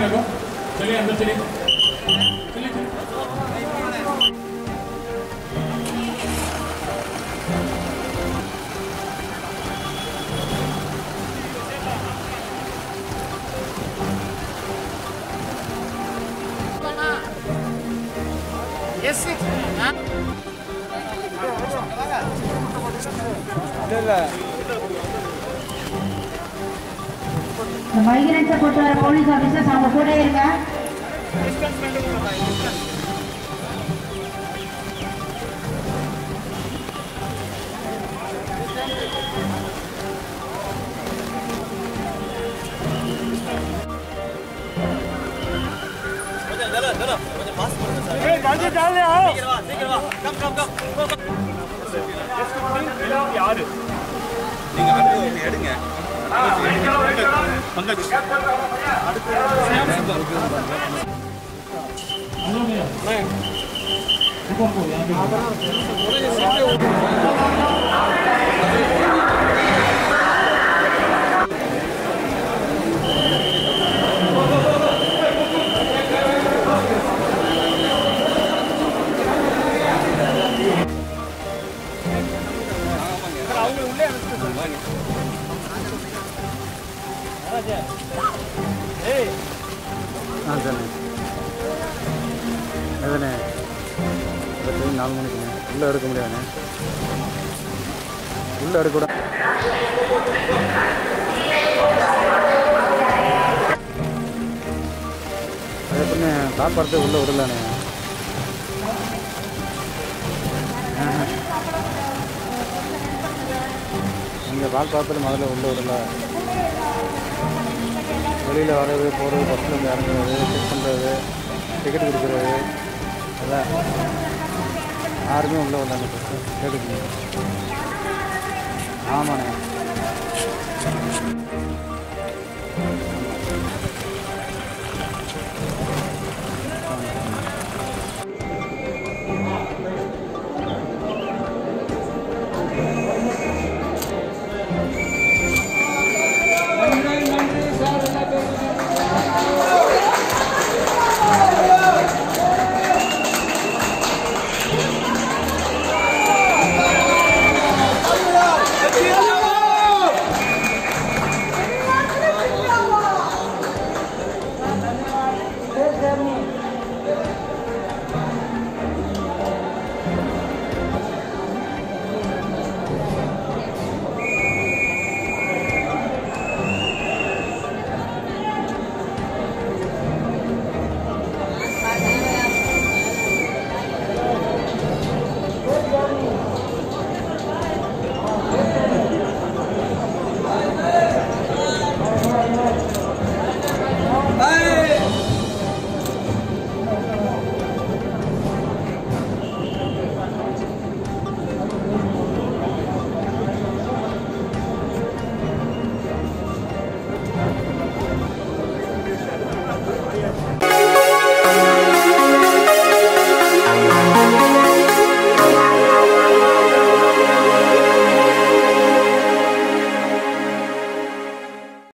आगे रखो चलिए अंदर चलिए चलिए चलिए இந்த மைக்ரன்ஸை கொண்டு வர போலீஸ் ஆஃபீஸர்ஸ் அவங்க கூட இருங்க நீங்க அடுத்து எடுங்க பங்கஜ் ஆ சரிண்ணே எதுண்ணே ட்ரெயின் நாலு மணிக்குண்ணே உள்ளே எடுக்க முடியாதுண்ணே உள்ளே எடுக்க கூட அது எப்படிண்ணே சாப்பாடு உள்ளே விடலாண்ணே இங்கே பால் பாத்திரம் முதல்ல உள்ளே விடல வெளியில் வர்றது போகிறது பஸ்ஸில் இருந்து இறங்குறது செக் பண்ணுறது டிக்கெட் கொடுக்குறது அதான் யாருமே உள்ளே வரலாங்க பஸ்ஸு கேட்டுக்கணும் ஆமாண்ணே